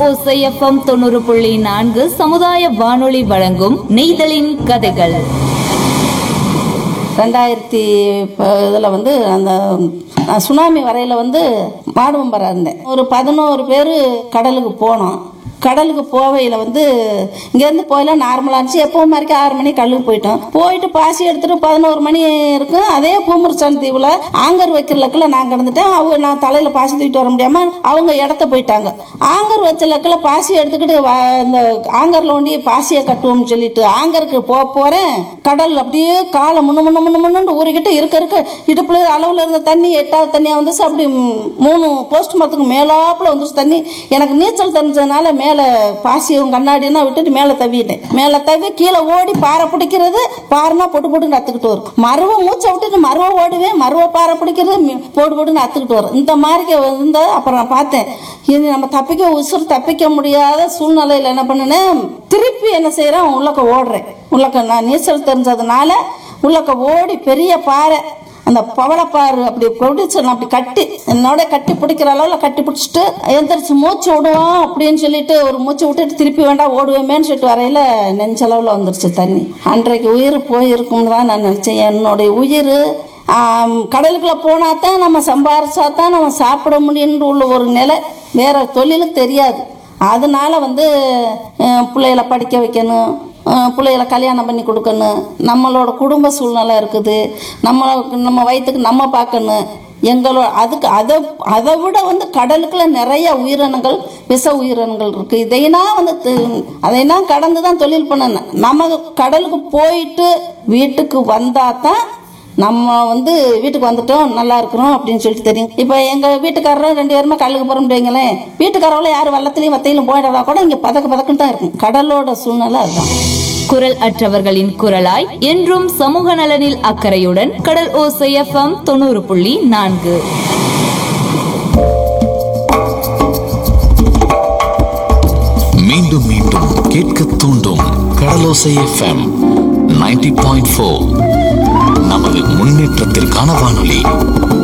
ஓசை எஃப்எம் தொண்ணூறு புள்ளி நான்கு சமுதாய வானொலி வழங்கும் நெய்தலின் கதைகள் ரெண்டாயிரத்தி இதில் வந்து அந்த நான் சுனாமி வரையில் வந்து மாடுவம்பரா இருந்தேன் ஒரு பதினோரு பேர் கடலுக்கு போனோம் கடலுக்கு போவையில் வந்து இங்கேருந்து போயில நார்மலாக இருந்துச்சு எப்பவும் மாதிரி ஆறு மணி கடலுக்கு போயிட்டோம் போயிட்டு பாசி எடுத்துட்டு பதினோரு மணி இருக்கும் அதே பூமுருச்சான் தீவில் ஆங்கர் வைக்கிற லக்கில் நான் கிடந்துட்டேன் அவங்க நான் தலையில் பாசி தூக்கிட்டு வர முடியாமல் அவங்க இடத்த போயிட்டாங்க ஆங்கர் வச்ச லக்கில் பாசி எடுத்துக்கிட்டு வ- இந்த ஆங்கரில் ஒண்டி பாசியை கட்டுவோம்னு சொல்லிட்டு ஆங்கருக்கு போக போகிறேன் கடல் அப்படியே காலை முன்ன முன்ன முன்ன முன்னு ஊறிக்கிட்டு இருக்க இருக்க இடுப்புல அளவில் இருந்த தண்ணி எட்டாவது தண்ணியாக வந்துச்சு அப்படி ம், மூணு போஸ்ட் மரத்துக்கு மேலாப்புல வந்துச்சு தண்ணி எனக்கு நீச்சல் தெரிஞ்சதுனால மேலே பாசியும் கண்ணாடியெல்லாம் விட்டுட்டு மேலே தவிட்டேன் மேலே தவி கீழே ஓடி பாறை பிடிக்கிறது பாறைனா பொட்டு போட்டு அத்துக்கிட்டு வரும் மருவ மூச்சை விட்டுட்டு மருவ ஓடுவேன் மருவ பாறை பிடிக்கிறது மி- போடு போட்டுன்னு அத்துக்கிட்டு வரும் இந்த மாதிரி வந்து அப்புறம் நான் பார்த்தேன் இனி நம்ம தப்பிக்க உசுறு தப்பிக்க முடியாத சூழ்நிலையில் என்ன பண்ணினேன் திருப்பி என்ன செய்கிறேன் உள்ளக்க ஓடுறேன் உள்ளக்க நான் நீச்சல் தெரிஞ்சதுனால உள்ளக்க ஓடி பெரிய பாறை அந்த பவளப்பாறு அப்படி பிடிச்சு நான் அப்படி கட்டி என்னோட கட்டி பிடிக்கிற அளவில் கட்டி பிடிச்சிட்டு எந்திரிச்சு மூச்சு விடுவோம் அப்படின்னு சொல்லிட்டு ஒரு மூச்சு விட்டுட்டு திருப்பி வேண்டாம் ஓடுவேமேன்னு சொல்லிட்டு வரையில நெஞ்சளவில் வந்துருச்சு தண்ணி அன்றைக்கு உயிர் போயிருக்கும்னு தான் நான் நினச்சேன் என்னுடைய உயிர் ஆம், கடலுக்குள்ள போனா தான் நம்ம சம்பாரிச்சா தான் நம்ம சாப்பிட முடியும்னு உள்ள ஒரு நிலை வேற தொழிலும் தெரியாது அதனால வந்து அஹ், பிள்ளைகளை படிக்க வைக்கணும் அஹ், பிள்ளைகளை கல்யாணம் பண்ணி கொடுக்கணும் நம்மளோட குடும்ப சூழ்நிலை இருக்குது நம்ம நம்ம வயிற்றுக்கு நம்ம பார்க்கணும் எங்களோட அதுக்கு அதை அதை விட வந்து கடலுக்குள்ள நிறைய உயிரினங்கள் விஷ உயிரினங்கள் இருக்கு இதையெல்லாம் வந்து தி- அதையெல்லாம் கடந்து தான் தொழில் பண்ணணும் நம்ம கடலுக்கு போயிட்டு வீட்டுக்கு வந்தா தான் நம்ம வந்து வீட்டுக்கு வந்துட்டோம் நல்லா இருக்கிறோம் அப்படின்னு சொல்லிட்டு தெரியும் இப்போ எங்கள் வீட்டுக்காரரும் ரெண்டு பேருமே கடலுக்கு போகிற முடியுங்களேன் வீட்டுக்காரவள யார் வெள்ளத்துலையும் வத்தையிலும் போயிடறா கூட இங்கே பதக்க பதக்குன்னு தான் இருக்கும் கடலோட சூழ்நிலை அதுதான் குரல் அற்றவர்களின் குரலாய் என்றும் சமூக நலனில் அக்கறையுடன் கடல் ஓசை எஃப்எம் தொண்ணூறு புள்ளி நான்கு மீண்டும் மீண்டும் கேட்க தூண்டும் கடலோசை எஃப்எம் 90.4 பாயிண்ட் நமது முன்னேற்றத்திற்கான வானொலி